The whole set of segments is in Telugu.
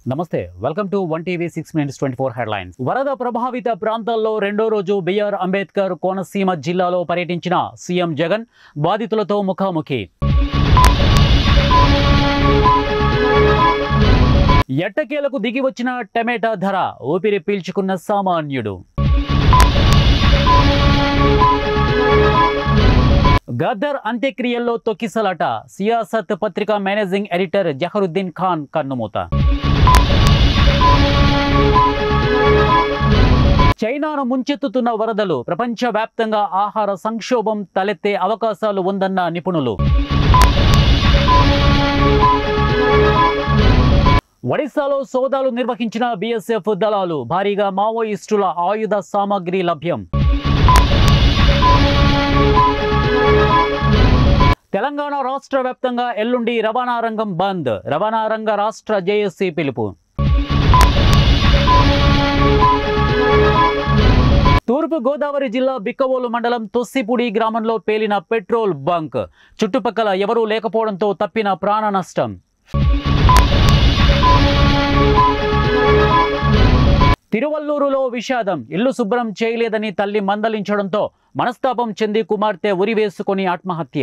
నమస్తే welcome to one TV six minutes twenty four headlines వరద ప్రభావిత ప్రాంతాల్లో రెండో రోజు బిఆర్ అంబేద్కర్ కోనసీమ జిల్లాలో పర్యటించిన సీఎం జగన్ బాధితులతో ముఖాముఖి ఎట్టకేలకు దిగి వచ్చిన టమాటా ధర ఊపిరి పీల్చుకున్న సామాన్యుడు గద్దర్ అంత్యక్రియల్లో తొక్కిసలాట సియాసత్ పత్రిక మేనేజింగ్ ఎడిటర్ జహరుద్దీన్ ఖాన్ కన్నుమూత చైనాను ముంచెత్తుతున్న వరదలు ప్రపంచవ్యాప్తంగా ఆహార సంక్షోభం తలెత్తే అవకాశాలు ఉందన్న నిపుణులు ఒడిశాలో సోదాలు నిర్వహించిన బీఎస్ఎఫ్ దళాలు భారీగా మావోయిస్టుల ఆయుధ సామాగ్రి లభ్యం తెలంగాణ రాష్ట్ర వ్యాప్తంగా ఎల్లుండి రవాణా రంగం బంద్ రవాణా రంగ రాష్ట్ర జేఏసీ పిలుపు తూర్పు గోదావరి జిల్లా బిక్కవోలు మండలం తొస్సిపూడి గ్రామంలో పేలిన పెట్రోల్ బంక్ చుట్టుపక్కల ఎవరూ లేకపోవడంతో తప్పిన ప్రాణ నష్టం తిరువల్లూరులో విషాదం ఇల్లు శుభ్రం చేయలేదని తల్లి మందలించడంతో మనస్తాపం చెంది కుమార్తె ఉరివేసుకొని ఆత్మహత్య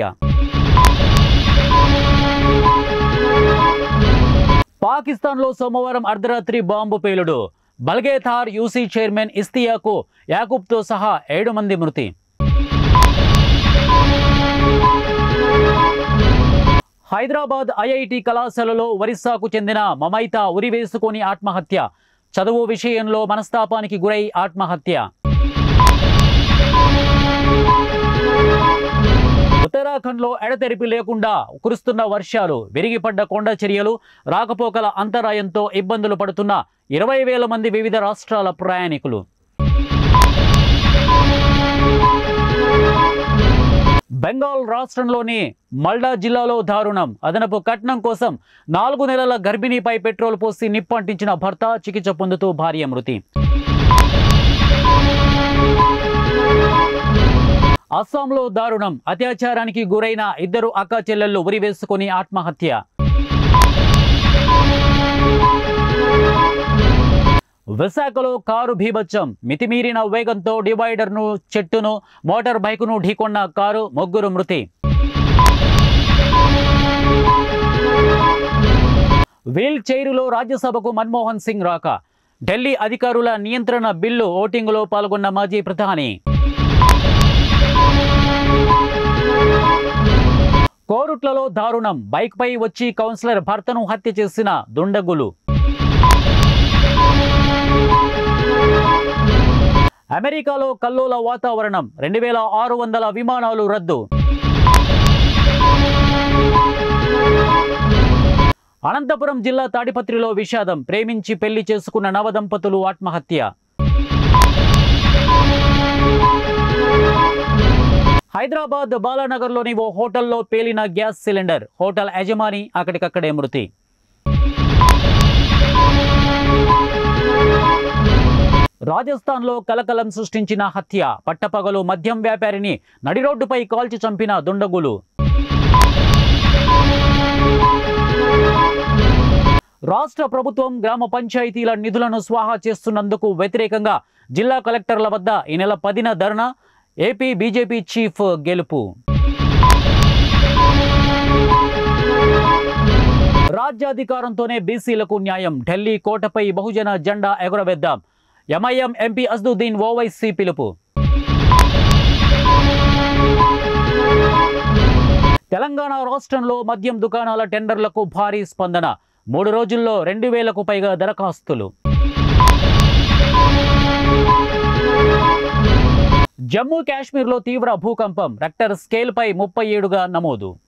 పాకిస్తాన్లో సోమవారం అర్ధరాత్రి బాంబు పేలుడు బల్గేథార్ యూసీ చైర్మన్ ఇస్తియాకు యాకూబ్తో సహా ఏడు మంది మృతి హైదరాబాద్ ఐఐటి కళాశాలలో ఒరిస్సాకు చెందిన మమైతా ఉరివేసుకొని ఆత్మహత్య చదువు విషయంలో మనస్తాపానికి గురై ఆత్మహత్య ఉత్తరాఖండ్లో ఎడతెరిపి లేకుండా కురుస్తున్న వర్షాలు విరిగిపడ్డ కొండ చర్యలు రాకపోకల అంతరాయంతో ఇబ్బందులు పడుతున్న ఇరవై వేల మంది వివిధ రాష్ట్రాల ప్రయాణికులు బెంగాల్ రాష్ట్రంలోని మల్డా జిల్లాలో దారుణం అదనపు కట్నం కోసం నాలుగు నెలల గర్భిణీపై పెట్రోల్ పోసి నిప్పంటించిన భర్త చికిత్స పొందుతూ భార్య మృతి అస్సాంలో దారుణం అత్యాచారానికి గురైన ఇద్దరు అక్క చెల్లెళ్ళు ఉరివేసుకొని ఆత్మహత్య విశాఖలో కారు భీభత్సం మితిమీరిన వేగంతో డివైడర్ను చెట్టును మోటార్ బైకును ఢీకొన్న కారు ముగ్గురు మృతి వీల్ చైరులో రాజ్యసభకు మన్మోహన్ సింగ్ రాక ఢిల్లీ అధికారుల నియంత్రణ బిల్లు ఓటింగులో పాల్గొన్న మాజీ ప్రధాని కోరుట్లలో దారుణం బైక్పై వచ్చి కౌన్సిలర్ భర్తను హత్య చేసిన దుండగులు అమెరికాలో కల్లోల వాతావరణం రెండు వేల ఆరు వందల విమానాలు రద్దు అనంతపురం జిల్లా తాడిపత్రిలో విషాదం ప్రేమించి పెళ్లి చేసుకున్న నవదంపతులు ఆత్మహత్య హైదరాబాద్ బాలానగర్లోని ఓ హోటల్లో పేలిన గ్యాస్ సిలిండర్ హోటల్ యజమాని అక్కడికక్కడే మృతి రాజస్థాన్లో కలకలం సృష్టించిన హత్య పట్టపగలు మద్యం వ్యాపారిని నడిరోడ్డుపై కాల్చి చంపిన దుండగులు రాష్ట్ర ప్రభుత్వం గ్రామ పంచాయతీల నిధులను స్వాహా చేస్తున్నందుకు వ్యతిరేకంగా జిల్లా కలెక్టర్ల వద్ద ఈ నెల పదిన ధర్నా ఏపీ బీజేపీ చీఫ్ గెలుపు రాజ్యాధికారంతోనే బీసీలకు న్యాయం ఢిల్లీ కోటపై బహుజన జెండా ఎగురవేద్దాం ఎంఐఎం ఎంపీ అజ్దుద్దీన్ ఓవైసీ పిలుపు తెలంగాణ రాష్ట్రంలో మద్యం దుకాణాల టెండర్లకు భారీ స్పందన మూడు రోజుల్లో రెండు వేలకు పైగా దరఖాస్తులు జమ్మూ కాశ్మీర్లో తీవ్ర భూకంపం రెక్టర్ స్కేల్పై ముప్పై ఏడుగా నమోదు